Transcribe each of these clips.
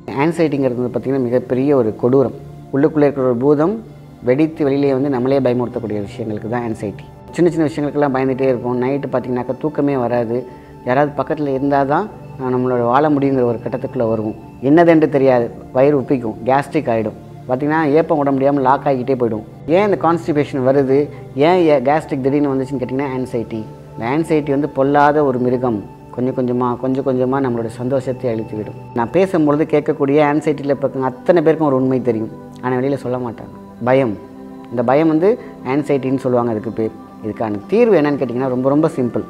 ஆன்சைட்டிங்கிறது வந்து பார்த்திங்கன்னா மிகப்பெரிய ஒரு கொடூரம் உள்ளுக்குள்ளே இருக்கிற ஒரு பூதம் வெடித்து வெளியிலே வந்து நம்மளே பயமுறுத்தக்கூடிய விஷயங்களுக்கு தான் ஆன்சைட்டி சின்ன சின்ன விஷயங்களுக்கெல்லாம் பயந்துகிட்டே இருக்கும் நைட்டு பார்த்திங்கனாக்கா தூக்கமே வராது யாராவது பக்கத்தில் இருந்தால் தான் நம்மளோட வாழ முடியுங்கிற ஒரு கட்டத்துக்குள்ளே வருவோம் என்னதென்று தெரியாது வயிறு உப்பிக்கும் கேஸ்ட்ரிக் ஆகிடும் பார்த்திங்கன்னா ஏப்பம் விட முடியாமல் லாக் ஆகிக்கிட்டே போயிடும் ஏன் இந்த கான்ஸ்டிபேஷன் வருது ஏன் கேஸ்ட்ரிக் திடீர்னு வந்துச்சுன்னு கேட்டிங்கன்னா ஆன்சைட்டி இந்த ஆன்சைட்டி வந்து பொல்லாத ஒரு மிருகம் கொஞ்சம் கொஞ்சமாக கொஞ்சம் கொஞ்சமாக நம்மளோட சந்தோஷத்தை அழித்து விடும் நான் பேசும்பொழுது கேட்கக்கூடிய ஆன்சைட்டியில் இப்போ அத்தனை பேருக்கும் ஒரு உண்மை தெரியும் ஆனால் வெளியில் சொல்ல மாட்டாங்க பயம் இந்த பயம் வந்து ஆன்சைட்டின்னு சொல்லுவாங்க அதுக்கு பேர் இதுக்கான தீர்வு என்னன்னு கேட்டிங்கன்னா ரொம்ப ரொம்ப சிம்பிள்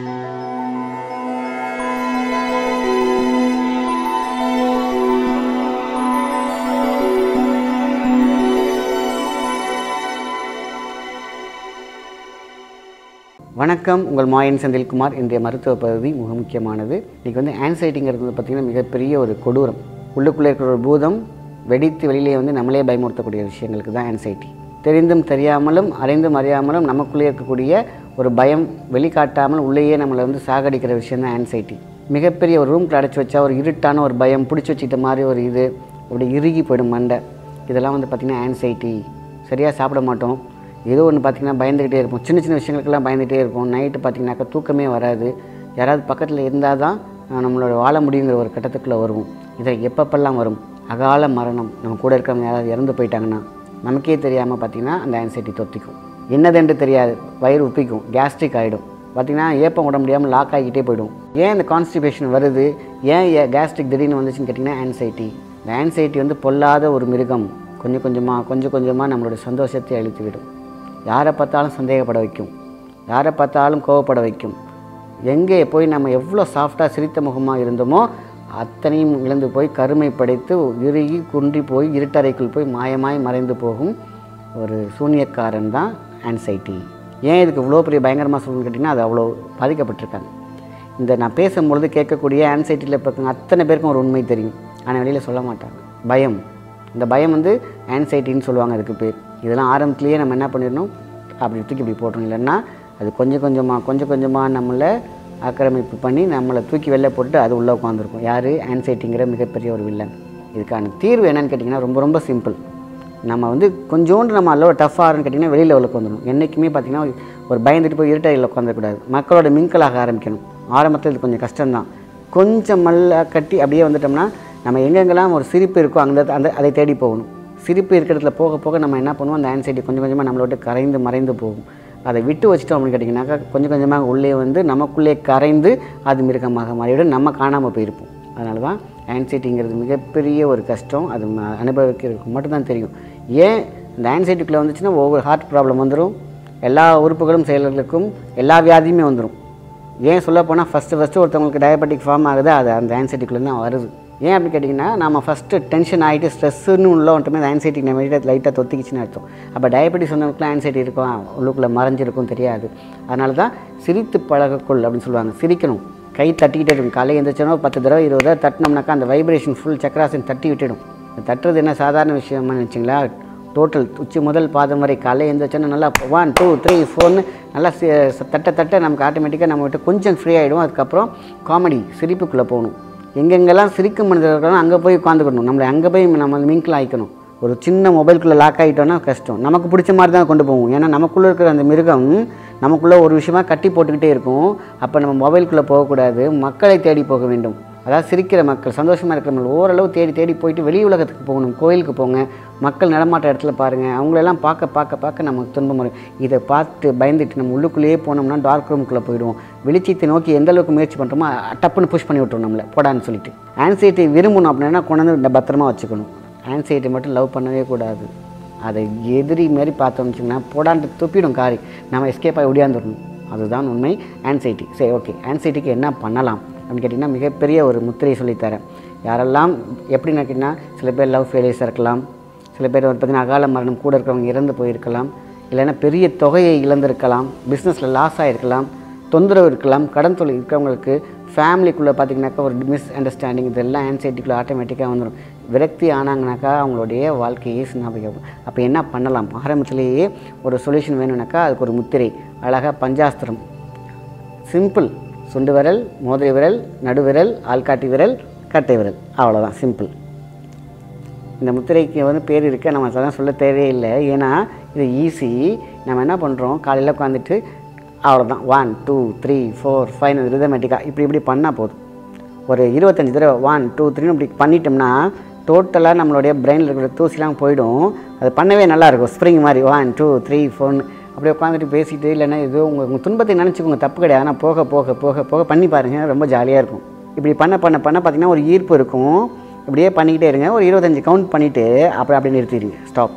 வணக்கம் உங்கள் மாயன் செந்தில்குமார் இன்றைய மருத்துவ பகுதி மிக முக்கியமானது இன்றைக்கி வந்து ஆன்சைட்டிங்கிறது வந்து பார்த்திங்கன்னா மிகப்பெரிய ஒரு கொடூரம் உள்ளுக்குள்ளே இருக்கிற ஒரு பூதம் வெடித்து வெளியிலே வந்து நம்மளே பயமுறுத்தக்கூடிய விஷயங்களுக்கு தான் ஆன்சைட்டி தெரிந்தும் தெரியாமலும் அறிந்தும் அறியாமலும் நமக்குள்ளே இருக்கக்கூடிய ஒரு பயம் வெளிக்காட்டாமல் உள்ளேயே நம்மளை வந்து சாகடிக்கிற விஷயம் தான் ஆன்சைட்டி மிகப்பெரிய ஒரு ரூம்க்கு அடைச்சி வச்சா ஒரு இருட்டான ஒரு பயம் பிடிச்சி வச்சுக்கிட்ட மாதிரி ஒரு இது அப்படி இறுகி போயிடும் மண்டை இதெல்லாம் வந்து பார்த்திங்கன்னா ஆன்சைட்டி சரியாக சாப்பிட மாட்டோம் ஏதோ ஒன்று பார்த்திங்கன்னா பயந்துக்கிட்டே இருப்போம் சின்ன சின்ன விஷயங்களுக்கெல்லாம் பயந்துகிட்டே இருக்கும் நைட்டு பார்த்திங்கனாக்கா தூக்கமே வராது யாராவது பக்கத்தில் இருந்தால் தான் அஹ், நம்மளோட வாழ முடியுங்கிற ஒரு கட்டத்துக்குள்ளே வருவோம் இதை எப்பப்பெல்லாம் வரும் அகால மரணம் நம்ம கூட இருக்கிறவங்க யாராவது இறந்து போயிட்டாங்கன்னா நமக்கே தெரியாமல் பார்த்திங்கன்னா அந்த ஆன்சைட்டி தொத்திக்கும் என்னதென்று தெரியாது வயிறு உப்பிக்கும் கேஸ்ட்ரிக் ஆகிடும் பார்த்திங்கன்னா ஏப்பம் விட முடியாமல் லாக் ஆகிக்கிட்டே போயிடும் ஏன் இந்த கான்ஸ்டிபேஷன் வருது ஏன் கேஸ்ட்ரிக் திடீர்னு வந்துச்சுன்னு கேட்டிங்கன்னா ஆன்சைட்டி இந்த ஆன்சைட்டி வந்து பொல்லாத ஒரு மிருகம் கொஞ்சம் கொஞ்சமாக கொஞ்சம் கொஞ்சமாக நம்மளோட சந்தோஷத்தை அழித்து விடும் யாரை பார்த்தாலும் சந்தேகப்பட வைக்கும் யாரை பார்த்தாலும் கோவப்பட வைக்கும் எங்கே போய் நம்ம எவ்வளோ சாஃப்டாக சிரித்த முகமாக இருந்தோமோ அத்தனையும் இழந்து போய் கருமை படைத்து இறுகி குன்றி போய் இருட்டறைக்குள் போய் மாயமாய் மறைந்து போகும் ஒரு சூனியக்காரன் தான் ஆன்சைட்டி ஏன் இதுக்கு இவ்வளோ பெரிய பயங்கரமாக சொல்லணும்னு கேட்டிங்கன்னா அது அவ்வளோ பாதிக்கப்பட்டிருக்காங்க இந்த நான் பேசும்பொழுது கேட்கக்கூடிய ஆன்சைட்டியில் இப்போ அத்தனை பேருக்கும் ஒரு உண்மை தெரியும் ஆனால் வெளியில் சொல்ல மாட்டாங்க பயம் இந்த பயம் வந்து ஆன்சைட்டின்னு சொல்லுவாங்க அதுக்கு பேர் இதெல்லாம் ஆரம்பத்துலேயே நம்ம என்ன பண்ணிடணும் அப்படி தூக்கி இப்படி போட்டணும் இல்லைன்னா அது கொஞ்சம் கொஞ்சமாக கொஞ்சம் கொஞ்சமாக நம்மளை ஆக்கிரமிப்பு பண்ணி நம்மளை தூக்கி வெளில போட்டு அது உள்ளே உட்காந்துருக்கும் யார் ஆன்சைட்டிங்கிற மிகப்பெரிய ஒரு வில்லன் இதுக்கான தீர்வு என்னன்னு கேட்டிங்கன்னா ரொம்ப ரொம்ப சிம்பிள் நம்ம வந்து கொஞ்சோண்டு நம்ம அளவு டஃப்பாகனு கேட்டிங்கன்னா வெளியில் உள்ள வந்துடணும் என்றைக்குமே பார்த்திங்கன்னா ஒரு பயந்துட்டு போய் இருட்டையில் உட்காந்துக்கூடாது மக்களோட மின்களாக ஆரம்பிக்கணும் ஆரம்பத்தில் இது கொஞ்சம் கஷ்டம்தான் கொஞ்சம் மல்ல கட்டி அப்படியே வந்துட்டோம்னா நம்ம எங்கெங்கெல்லாம் ஒரு சிரிப்பு இருக்கோ அந்த அந்த அதை தேடி போகணும் சிரிப்பு இருக்கிற இடத்துல போக போக நம்ம என்ன பண்ணுவோம் அந்த ஆன்சைட்டி கொஞ்சம் கொஞ்சமாக நம்மளை விட்டு கரைந்து மறைந்து போகும் அதை விட்டு வச்சிட்டோம் அப்படின்னு கேட்டிங்கனாக்கா கொஞ்சம் கொஞ்சமாக உள்ளே வந்து நமக்குள்ளே கரைந்து அது மிருகமாக மாறிவிடும் நம்ம காணாமல் போயிருப்போம் அதனால தான் ஆன்சைட்டிங்கிறது மிகப்பெரிய ஒரு கஷ்டம் அது ம- அனுபவிக்கிறதுக்கு மட்டும்தான் தெரியும் ஏன் இந்த ஆன்சைட்டிக்குள்ளே வந்துச்சுன்னா ஒவ்வொரு ஹார்ட் ப்ராப்ளம் வந்துடும் எல்லா உறுப்புகளும் செயல்களுக்கும் எல்லா வியாதியுமே வந்துடும் ஏன் சொல்ல போனால் ஃபஸ்ட்டு ஃபஸ்ட்டு ஒருத்தவங்களுக்கு டயபெட்டிக் ஃபார்ம் ஆகுது அது அந்த ஆன்சைட்டிக்குள்ளே தான் வருது ஏன் அப்படி கேட்டிங்கன்னா நம்ம ஃபஸ்ட்டு டென்ஷன் ஆகிட்டு ஸ்ட்ரெஸ்ஸுன்னு உள்ள வந்துட்டுமே அந்த ஆன்சைட்டி நம்ம லைட்டாக தொத்திக்கிச்சுன்னு அர்த்தம் அப்போ டயபெட்டிஸ் வந்தவங்களுக்குலாம் ஆன்சைட்டி இருக்கும் உள்ளுக்குள்ளே மறைஞ்சிருக்கும் தெரியாது அதனால தான் சிரித்து பழகக்குள் அப்படின்னு சொல்லுவாங்க சிரிக்கணும் கை தட்டிக்கிட்டே இருக்கும் காலையில் எழுந்திரிச்சோன்னா ஒரு பத்து தடவை இருபது தடவை தட்டினோம்னாக்கா அந்த வைப்ரேஷன் ஃபுல் சக்கராசன் தட்டி விட்டுடும் இந்த தட்டுறது என்ன சாதாரண விஷயமான்னு வச்சுங்களா டோட்டல் உச்சி முதல் பாதம் வரை காலையில் எழுந்திரிச்சோன்னா நல்லா ஒன் டூ த்ரீ ஃபோர்னு நல்லா சி- ச- தட்ட தட்ட நமக்கு ஆட்டோமேட்டிக்காக நம்ம விட்டு கொஞ்சம் ஃப்ரீ ஆகிடும் அதுக்கப்புறம் காமெடி சிரிப்புக்குள்ளே போகணும் எங்கெங்கெல்லாம் சிரிக்கும் மனிதர் இருக்கானோ அங்கே போய் உட்காந்துக்கணும் நம்மளை அங்கே போய் நம்ம மிங்கில் ஆகிக்கணும் ஒரு சின்ன மொபைலுக்குள்ளே லாக் ஆகிட்டோன்னா கஷ்டம் நமக்கு பிடிச்ச மாதிரி தான் கொண்டு போவோம் ஏன்னா நமக்குள்ளே இருக்கிற அந்த மிருகம் நமக்குள்ளே ஒரு விஷயமா கட்டி போட்டுக்கிட்டே இருக்கும் அப்போ நம்ம மொபைலுக்குள்ளே போகக்கூடாது மக்களை தேடி போக வேண்டும் அதாவது சிரிக்கிற மக்கள் சந்தோஷமாக இருக்கிறவங்க ஓரளவு தேடி தேடி போயிட்டு வெளி உலகத்துக்கு போகணும் கோயிலுக்கு போங்க மக்கள் நடமாட்ட இடத்துல பாருங்கள் அவங்களெல்லாம் பார்க்க பார்க்க பார்க்க நமக்கு துன்பம் வரும் இதை பார்த்து பயந்துட்டு நம்ம உள்ளுக்குள்ளேயே போனோம்னா டார்க் ரூமுக்குள்ளே போயிடுவோம் வெளிச்சத்தை நோக்கி எந்த அளவுக்கு முயற்சி பண்ணுறோமோ அ- டப்புன்னு புஷ் பண்ணி விட்டுரும் நம்மளை போடான்னு சொல்லிட்டு ஆன்சைட்டி விரும்பணும் அப்படின்னா கொண்டு வந்து இந்த பத்திரமா வச்சுக்கணும் ஆன்சைட்டி மட்டும் லவ் பண்ணவே கூடாது அதை எதிரி மாரி பார்த்தோம்னு வச்சுங்கன்னா போடான்ட்டு துப்பிடும் காரி நம்ம எஸ்கேப் ஆகி ஒடியாந்துடணும் அதுதான் உண்மை ஆன்சைட்டி சரி ஓகே ஆன்சைட்டிக்கு என்ன பண்ணலாம் அப்படின்னு கேட்டிங்கன்னா மிகப்பெரிய ஒரு முத்திரையை சொல்லித்தரேன் யாரெல்லாம் எப்படி கேட்டிங்கன்னா சில பேர் லவ் ஃபெயிலியர்ஸாக இருக்கலாம் சில பேர் வந்து பார்த்திங்கன்னா அகால மரணம் கூட இருக்கிறவங்க இறந்து போயிருக்கலாம் இல்லைன்னா பெரிய தொகையை இழந்திருக்கலாம் பிஸ்னஸில் லாஸ் ஆகிருக்கலாம் தொந்தரவு இருக்கலாம் கடன் தொழில் இருக்கிறவங்களுக்கு ஃபேமிலிக்குள்ளே பார்த்தீங்கன்னாக்கா ஒரு மிஸ் அண்டர்ஸ்டாண்டிங் இதெல்லாம் ஆன்சைட்டிக்குள்ளே ஆட்டோமேட்டிக்காக வந்துடும் விரக்தி ஆனாங்கனாக்கா அவங்களுடைய வாழ்க்கையே சின்னாபிக்கும் அப்போ என்ன பண்ணலாம் ஆரம்பத்திலேயே ஒரு சொல்யூஷன் வேணும்னாக்கா அதுக்கு ஒரு முத்திரை அழகாக பஞ்சாஸ்திரம் சிம்பிள் சுண்டு விரல் மோதிரை விரல் நடுவிரல் ஆள்காட்டி விரல் கட்டை விரல் அவ்வளோதான் சிம்பிள் இந்த முத்திரைக்கு வந்து பேர் இருக்குது நம்ம அதெல்லாம் சொல்ல தேவையில்லை ஏன்னா இது ஈஸி நம்ம என்ன பண்ணுறோம் காலையில் உட்காந்துட்டு அவ்வளோதான் one two three four five ரிதமேட்டிக்காக இப்படி இப்படி பண்ணால் போதும் ஒரு இருபத்தஞ்சி தடவை ஒன் டூ த்ரீன்னு இப்படி பண்ணிட்டோம்னா டோட்டலாக நம்மளுடைய பிரெயினில் இருக்கிற தூசிலாம் போயிடும் அது பண்ணவே நல்லாயிருக்கும் ஸ்ப்ரிங் மாதிரி ஒன் டூ த்ரீ ஃபோர்னு அப்படியே உட்காந்துட்டு பேசிட்டு இல்லைன்னா ஏதோ உங்கள் உங்கள் துன்பத்தை நினச்சிக்கோங்க தப்பு கிடையாது ஆனால் போக போக போக போக பண்ணி பாருங்கள் ரொம்ப ஜாலியாக இருக்கும் இப்படி பண்ண பண்ண பண்ண பார்த்தீங்கன்னா ஒரு ஈர்ப்பு இருக்கும் இப்படியே பண்ணிக்கிட்டே இருங்க ஒரு இருபத்தஞ்சி கவுண்ட் பண்ணிவிட்டு அப்புறம் அப்படியே நிறுத்திடுங்க ஸ்டாப்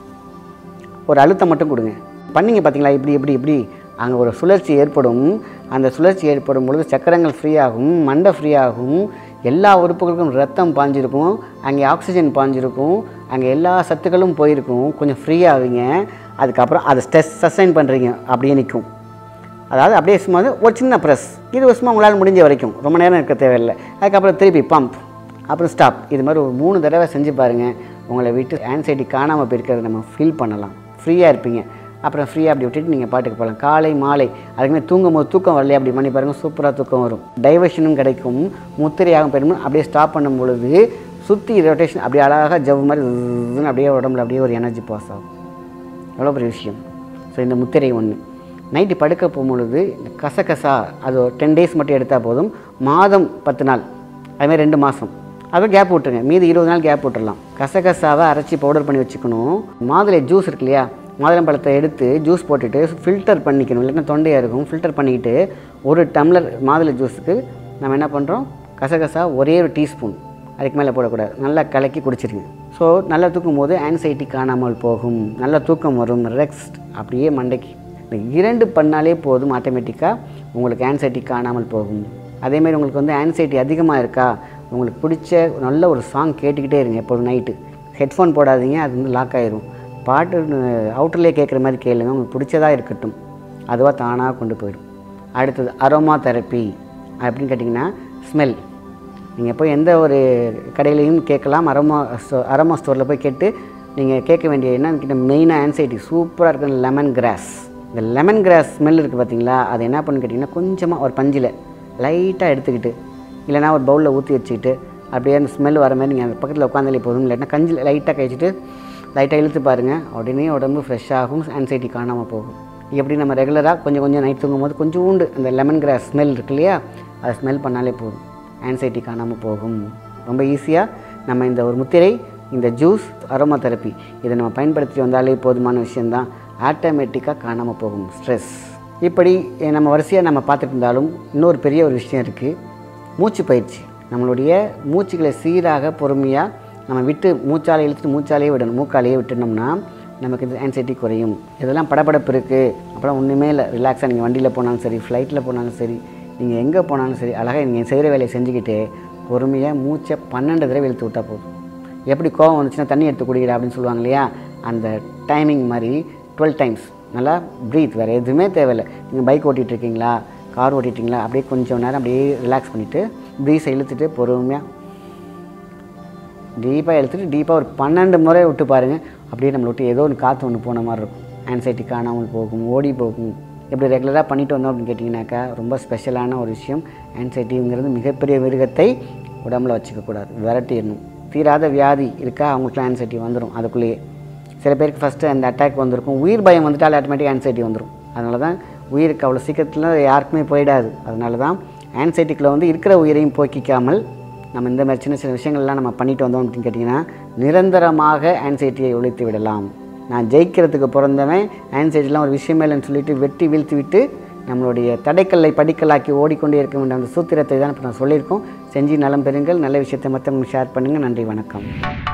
ஒரு அழுத்தம் மட்டும் கொடுங்க பண்ணீங்க பார்த்தீங்களா இப்படி இப்படி இப்படி அங்கே ஒரு சுழற்சி ஏற்படும் அந்த சுழற்சி ஏற்படும் பொழுது சக்கரங்கள் ஃப்ரீ ஆகும் மண்டை ஃப்ரீ ஆகும் எல்லா உறுப்புகளுக்கும் ரத்தம் பாஞ்சிருக்கும் அங்கே ஆக்சிஜன் பாஞ்சிருக்கும் அங்கே எல்லா சத்துக்களும் போயிருக்கும் கொஞ்சம் ஃப்ரீ ஆவீங்க அதுக்கப்புறம் அதை ஸ்ட்ரெஸ் சஸ்டைன் பண்ணுறீங்க அப்படியே நிற்கும் அதாவது அப்படியே சும்மா வந்து ஒரு சின்ன ப்ரெஸ் இது வருஷமாக உங்களால் முடிஞ்ச வரைக்கும் ரொம்ப நேரம் இருக்க தேவையில்லை அதுக்கப்புறம் திருப்பி பம்ப் அப்புறம் ஸ்டாப் இது மாதிரி ஒரு மூணு தடவை செஞ்சு பாருங்கள் உங்களை விட்டு ஆன்சைட்டி காணாமல் போயிருக்கிறத நம்ம ஃபீல் பண்ணலாம் ஃப்ரீயாக இருப்பீங்க அப்புறம் ஃப்ரீயாக அப்படி விட்டுட்டு நீங்கள் பாட்டுக்கு போகலாம் காலை மாலை அதுக்குமே தூங்கும் போது தூக்கம் வரலையே அப்படி பண்ணி பாருங்கள் சூப்பராக தூக்கம் வரும் டைவர்ஷனும் கிடைக்கும் முத்திரையாகும் பெருமை அப்படியே ஸ்டாப் பண்ணும் பொழுது சுற்றி ரொட்டேஷன் அப்படியே அழகாக ஜவ் மாதிரி zzz அப்படியே உடம்புல அப்படியே ஒரு எனர்ஜி பாஸ் ஆகும் எவ்வளோ பெரிய விஷயம் ஸோ இந்த முத்திரை ஒன்று நைட்டு படுக்க போகும்பொழுது இந்த கசகசா அது ஒரு டென் டேஸ் மட்டும் எடுத்தால் போதும் மாதம் பத்து நாள் அதுமாதிரி ரெண்டு மாதம் அது கேப் விட்டுருங்க மீதி இருபது நாள் கேப் விட்டுறலாம் கசகசாவை அரைச்சி பவுடர் பண்ணி வச்சுக்கணும் மாதுளை ஜூஸ் இருக்கு இல்லையா மாதுளம்பழத்தை எடுத்து ஜூஸ் போட்டுட்டு ஃபில்டர் பண்ணிக்கணும் இல்லைன்னா தொண்டையாக இருக்கும் ஃபில்டர் பண்ணிக்கிட்டு ஒரு டம்ளர் மாதுளை ஜூஸுக்கு நம்ம என்ன பண்ணுறோம் கசகசா ஒரே ஒரு டீஸ்பூன் அதுக்கு மேலே போடக்கூடாது நல்லா கலக்கி குடிச்சிருங்க ஸோ நல்லா தூக்கும் போது ஆன்சைட்டி காணாமல் போகும் நல்ல தூக்கம் வரும் ரெக்ஸ்ட் அப்படியே மண்டைக்கு இந்த இரண்டு பண்ணாலே போதும் ஆட்டோமேட்டிக்காக உங்களுக்கு ஆன்சைட்டி காணாமல் போகும் அதேமாதிரி உங்களுக்கு வந்து ஆன்சைட்டி அதிகமாக இருக்கா உங்களுக்கு பிடிச்ச நல்ல ஒரு சாங் கேட்டுக்கிட்டே இருங்க எப்போதும் நைட்டு ஹெட்ஃபோன் போடாதீங்க அது வந்து லாக் ஆயிரும் பாட்டு அவுட்டர்லேயே கேட்குற மாதிரி கேளுங்க உங்களுக்கு பிடிச்சதாக இருக்கட்டும் அதுவாக தானாக கொண்டு போயிடும் அடுத்தது அரோமா தெரப்பி அப்படின்னு கேட்டிங்கன்னா ஸ்மெல் நீங்கள் போய் எந்த ஒரு கடையிலையும் கேட்கலாம் அரமா ஸ்டோ அரமா ஸ்டோரில் போய் கேட்டு நீங்கள் கேட்க வேண்டிய என்ன மெயினாக ஆன்சைட்டி சூப்பராக இருக்கிற லெமன் கிராஸ் இந்த லெமன் கிராஸ் ஸ்மெல் இருக்குது பார்த்தீங்களா அது என்ன பண்ணுன்னு கேட்டிங்கன்னா கொஞ்சமாக ஒரு பஞ்சில் லைட்டாக எடுத்துக்கிட்டு இல்லைனா ஒரு பவுலில் ஊற்றி வச்சுக்கிட்டு அப்படியே அந்த ஸ்மெல் வர மாதிரி நீங்கள் அந்த பக்கத்தில் உட்காந்தாலே போதும் இல்லைன்னா கஞ்சில் லைட்டாக கழிச்சிட்டு லைட்டாக இழுத்து பாருங்கள் உடனே உடம்பு ஃப்ரெஷ் ஆகும் ஆன்சைட்டி காணாமல் போகும் எப்படி நம்ம ரெகுலராக கொஞ்சம் கொஞ்சம் நைட் தூங்கும்போது கொஞ்சோண்டு அந்த லெமன் கிராஸ் ஸ்மெல் இருக்கு இல்லையா அதை ஸ்மெல் பண்ணாலே போதும் ஆன்சைட்டி காணாமல் போகும் ரொம்ப ஈஸியாக நம்ம இந்த ஒரு முத்திரை இந்த ஜூஸ் அரோமா தெரப்பி இதை நம்ம பயன்படுத்தி வந்தாலே போதுமான விஷயந்தான் ஆட்டோமேட்டிக்காக காணாமல் போகும் ஸ்ட்ரெஸ் இப்படி நம்ம வரிசையாக நம்ம பார்த்துட்டு இருந்தாலும் இன்னொரு பெரிய ஒரு விஷயம் இருக்குது மூச்சு பயிற்சி நம்மளுடைய மூச்சுகளை சீராக பொறுமையாக நம்ம விட்டு மூச்சாலை இழுத்துட்டு மூச்சாலேயே விடணும் மூக்காலேயே விட்டுனோம்னா நமக்கு இந்த ஆன்சைட்டி குறையும் இதெல்லாம் படபடப்பு இருக்குது அப்புறம் ஒன்றுமே இல்லை ரிலாக்ஸாக நீங்கள் வண்டியில் போனாலும் சரி ஃப்ளைட்டில் போனாலும் சரி நீங்கள் எங்கே போனாலும் சரி அழகாக நீங்கள் செய்கிற வேலையை செஞ்சுக்கிட்டு பொறுமையாக மூச்சை பன்னெண்டு தடவை இழுத்து விட்டால் போதும் எப்படி கோவம் வந்துச்சுன்னா தண்ணி எடுத்து குடிக்கிற அப்படின்னு சொல்லுவாங்க இல்லையா அந்த டைமிங் மாதிரி டுவெல் டைம்ஸ் நல்லா ப்ரீத் வேறு எதுவுமே தேவையில்லை நீங்கள் பைக் ஓட்டிகிட்டு இருக்கீங்களா கார் ஓட்டிட்டீங்களா அப்படியே கொஞ்சம் நேரம் அப்படியே ரிலாக்ஸ் பண்ணிவிட்டு ப்ரீஸை இழுத்துட்டு பொறுமையாக டீப்பாக இழுத்துட்டு டீப்பாக ஒரு பன்னெண்டு முறை விட்டு பாருங்கள் அப்படியே நம்மளை விட்டு ஏதோ ஒன்று காற்று ஒன்று போன மாதிரி இருக்கும் ஆன்சைட்டி காணாமல் போகும் ஓடி போகும் எப்படி ரெகுலராக பண்ணிட்டு வந்தோம் அப்படின்னு கேட்டிங்கனாக்கா ரொம்ப ஸ்பெஷலான ஒரு விஷயம் ஆன்சைட்டிங்கிறது மிகப்பெரிய மிருகத்தை உடம்புல வச்சுக்கக்கூடாது விரட்டிடணும் தீராத வியாதி இருக்கா அவங்களுக்குலாம் ஆன்சைட்டி வந்துடும் அதுக்குள்ளேயே சில பேருக்கு ஃபஸ்ட்டு அந்த அட்டாக் வந்திருக்கும் உயிர் பயம் வந்துட்டால் ஆட்டோமேட்டிக் ஆன்சைட்டி வந்துடும் அதனால தான் உயிருக்கு அவ்வளோ சீக்கிரத்தில் யாருக்குமே போயிடாது அதனால தான் ஆன்சைட்டிக்குள்ளே வந்து இருக்கிற உயிரையும் போக்கிக்காமல் நம்ம இந்த மாதிரி சின்ன சின்ன விஷயங்கள்லாம் நம்ம பண்ணிட்டு வந்தோம் அப்படின்னு கேட்டிங்கன்னா நிரந்தரமாக ஆன்சைட்டியை ஒழித்து விடலாம் நான் ஜெயிக்கிறதுக்கு பிறந்தவன் ஆன்சைட்டிலாம் ஒரு விஷயமே இல்லைன்னு சொல்லிட்டு வெட்டி வீழ்த்தி விட்டு நம்மளுடைய தடைக்கல்லை படிக்கலாக்கி ஓடிக்கொண்டே இருக்க வேண்டிய அந்த சூத்திரத்தை தான் இப்போ நான் சொல்லியிருக்கோம் செஞ்சு நலம் பெறுங்கள் நல்ல விஷயத்தை மற்றவங்க ஷேர் பண்ணுங்கள் நன்றி வணக்கம்